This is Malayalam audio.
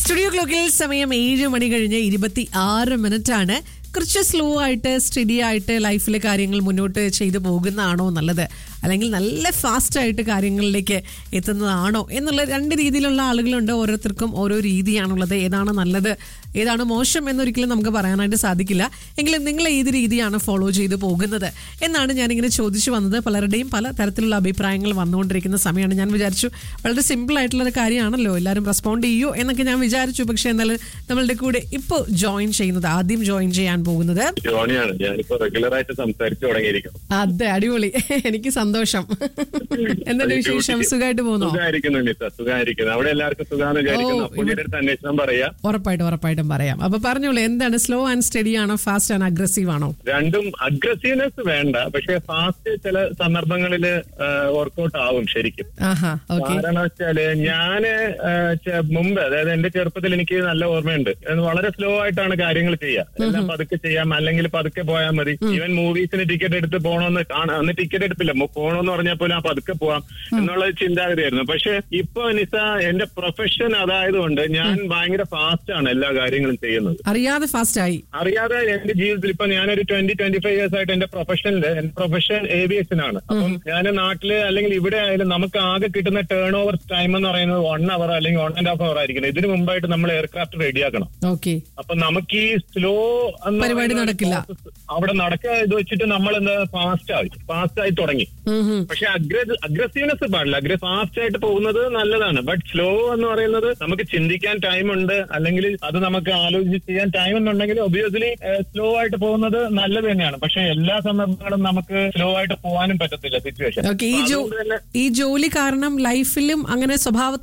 സ്റ്റുഡിയോ ക്ലോക്കിൽ സമയം ഏഴ് മണി കഴിഞ്ഞ് ഇരുപത്തി ആറ് മിനിറ്റ് ആണ് കുറച്ച് സ്ലോ ആയിട്ട് സ്റ്റഡി ആയിട്ട് ലൈഫിലെ കാര്യങ്ങൾ മുന്നോട്ട് ചെയ്തു പോകുന്നതാണോ നല്ലത് അല്ലെങ്കിൽ നല്ല ഫാസ്റ്റ് ആയിട്ട് കാര്യങ്ങളിലേക്ക് എത്തുന്നതാണോ എന്നുള്ള രണ്ട് രീതിയിലുള്ള ആളുകളുണ്ട് ഓരോരുത്തർക്കും ഓരോ രീതിയാണുള്ളത് ഏതാണ് നല്ലത് ഏതാണ് മോശം എന്നൊരിക്കലും നമുക്ക് പറയാനായിട്ട് സാധിക്കില്ല എങ്കിലും നിങ്ങൾ ഏത് രീതിയാണ് ഫോളോ ചെയ്തു പോകുന്നത് എന്നാണ് ഞാനിങ്ങനെ ചോദിച്ചു വന്നത് പലരുടെയും പല തരത്തിലുള്ള അഭിപ്രായങ്ങൾ വന്നുകൊണ്ടിരിക്കുന്ന സമയമാണ് ഞാൻ വിചാരിച്ചു വളരെ സിമ്പിൾ ആയിട്ടുള്ള ഒരു കാര്യമാണല്ലോ എല്ലാവരും റെസ്പോണ്ട് ചെയ്യൂ എന്നൊക്കെ ഞാൻ വിചാരിച്ചു പക്ഷേ എന്നാലും നമ്മളുടെ കൂടെ ഇപ്പോൾ ജോയിൻ ചെയ്യുന്നത് ആദ്യം ജോയിൻ ചെയ്യാൻ പോകുന്നത് ജോണിയാണ് ഞാനിപ്പോ റെഗുലർ ആയിട്ട് സംസാരിച്ചു തുടങ്ങിയിരിക്കുന്നു അതെ അടിപൊളി എനിക്ക് സന്തോഷം എന്തുണ്ട് വിശേഷം സുഖമായിട്ട് പോകുന്നോ സുഖമായിരിക്കുന്നു നിസ സുഖമായിരിക്കുന്നു അവിടെ എല്ലാവർക്കും സുഖാന്ന് വിചാരിക്കുന്നു ഓ, പുള്ളിയുടെ അടുത്ത് അന്വേഷണം പറയാ ഉറപ്പായിട്ടും ഉറപ്പായിട്ടും പറയാം അപ്പൊ പറഞ്ഞോളൂ എന്താണ് സ്ലോ ആൻഡ് സ്റ്റഡി ആണോ ഫാസ്റ്റ് ആൻഡ് അഗ്രസീവ് ആണോ രണ്ടും അഗ്രസീവ്നെസ് വേണ്ട പക്ഷെ ഫാസ്റ്റ് ചില സന്ദർഭങ്ങളിൽ വർക്ക്ഔട്ട് ആവും ശരിക്കും ആഹാ ഓക്കെ കാരണം വെച്ചാല് ഞാന് ആ, ചെ- മുമ്പ് അതായത് എന്റെ ചെറുപ്പത്തിൽ എനിക്ക് നല്ല ഓർമ്മയുണ്ട് എന്ന് വളരെ സ്ലോ ആയിട്ടാണ് കാര്യങ്ങൾ ചെയ്യുക എല്ലാം പതുക്കെ ചെയ്യാം അല്ലെങ്കിൽ പതുക്കെ പോയാൽ മതി ഈവൻ മൂവീസിന് ടിക്കറ്റ് എടുത്ത് പോകണമെന്ന് കാണാം അന്ന് ടിക്കറ്റ് എടുപ്പില്ല മു- പോകണമെന്ന് പറഞ്ഞാൽ പോലും ആ പതുക്കെ പോവാം എന്നുള്ള ചിന്താഗതിയായിരുന്നു പക്ഷെ ഇപ്പൊ നിസ എന്റെ പ്രൊഫഷൻ അതായതുകൊണ്ട് ഞാൻ ഭയങ്കര ഫാസ്റ്റ് ആണ് എല്ലാ കാര്യങ്ങളും ചെയ്യുന്നത് അറിയാതെ ഫാസ്റ്റ് ആയി അറിയാതെ എന്റെ ജീവിതത്തിൽ ഇപ്പൊ ഞാനൊരു ട്വന്റി ട്വന്റി ഫൈവ് ഇയേഴ്സ് ആയിട്ട് എന്റെ പ്രൊഫഷനില് എന്റെ പ്രൊഫഷൻ ഏവിയേഷൻ ആണ് അപ്പം ഞാൻ നാട്ടില് അല്ലെങ്കിൽ ഇവിടെ ആയാലും നമുക്ക് ആകെ കിട്ടുന്ന ടേൺ ഓവർ ടൈം എന്ന് പറയുന്നത് വൺ അവർ അല്ലെങ്കിൽ വൺ ആൻഡ് ഹാഫ് അവർ ആയിരിക്കണം ഇതിന് മുമ്പായിട്ട് നമ്മൾ എയർക്രാഫ്റ്റ് റെഡിയാക്കണം ഓക്കെ അപ്പൊ നമുക്ക് ഈ സ്ലോ പരിപാടി നടക്കില്ല. അവിടെ നടക്കുക ഇത് വെച്ചിട്ട് നമ്മൾ എന്താ ഫാസ്റ്റ് ആയി ഫാസ്റ്റ് ആയി തുടങ്ങി പക്ഷെ അഗ്രസീവ്നെസ് പാടില്ല അഗ്ര ഫാസ്റ്റ് ആയിട്ട് പോകുന്നത് നല്ലതാണ് ബട്ട് സ്ലോ എന്ന് പറയുന്നത് നമുക്ക് ചിന്തിക്കാൻ ടൈം ഉണ്ട് അല്ലെങ്കിൽ അത് നമുക്ക് ആലോചിച്ച് ചെയ്യാൻ ടൈം എന്നുണ്ടെങ്കിൽ ഒബിയസ്ലി സ്ലോ ആയിട്ട് പോകുന്നത് നല്ലത് തന്നെയാണ് പക്ഷെ എല്ലാ സന്ദർഭങ്ങളും നമുക്ക് സ്ലോ ആയിട്ട് പോകാനും പറ്റത്തില്ല സിറ്റുവേഷൻ ഓക്കെ ഈ ജോ ഈ ജോലി കാരണം ലൈഫിലും അങ്ങനെ സ്വഭാവ